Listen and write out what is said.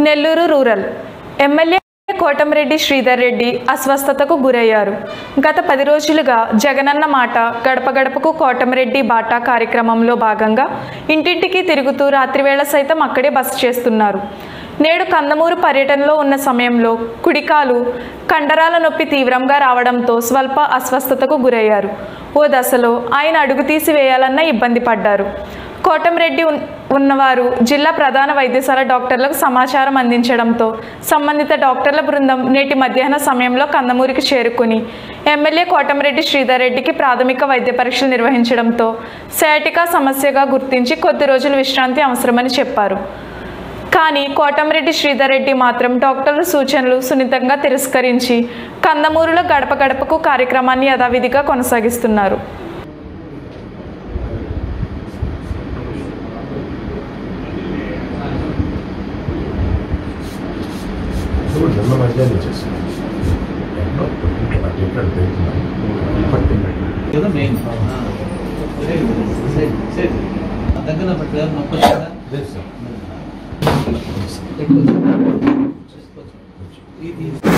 Nellore rural MLA Kotamreddy Sridhar Reddy అస్వస్థతకు గురయ్యారు గత పది రోజులుగా జగనన్న మాట గడప గడపకు కోటమిరెడ్డి బాటా కార్యక్రమంలో భాగంగా ఇంటింటికి తిరుగుతూ రాత్రివేళ సైతం అక్కడే బస చేస్తున్నారు నేడు కందమూరు పర్యటనలో ఉన్న సమయంలో కుడికాలు కండరాల నొప్పి తీవ్రంగా రావడంతో స్వల్ప అస్వస్థతకు గురయ్యారు ఓ దశలో ఆయన అడుగు తీసివేయాలన్న ఇబ్బంది పడ్డారు కోటంరెడ్డి ఉన్- ఉన్నవారు జిల్లా ప్రధాన వైద్యశాల డాక్టర్లకు సమాచారం అందించడంతో సంబంధిత డాక్టర్ల బృందం నేటి మధ్యాహ్న సమయంలో కందమూరికి చేరుకుని ఎమ్మెల్యే కోటంరెడ్డి శ్రీధర్ రెడ్డికి ప్రాథమిక వైద్య పరీక్షలు నిర్వహించడంతో సయాటికా సమస్యగా గుర్తించి కొద్ది రోజులు విశ్రాంతి అవసరమని చెప్పారు కానీ కోటంరెడ్డి శ్రీధర్ రెడ్డి మాత్రం డాక్టర్ల సూచనలు సున్నితంగా తిరస్కరించి కందమూరులో గడప గడపకు కార్యక్రమాన్ని యథావిధిగా కొనసాగిస్తున్నారు ఇప్పుడు నిన్న మధ్యాహ్నం ఇచ్చేసాను ఎక్కడో ఇక్కడ ఎక్కడ తిరుగుతున్నాను పట్టిందండి కదా మెయిన్ దగ్గర పట్టుగా నొప్పి వచ్చిందా? లేదు సార్ ఎక్కువ వచ్చిందా? ఇది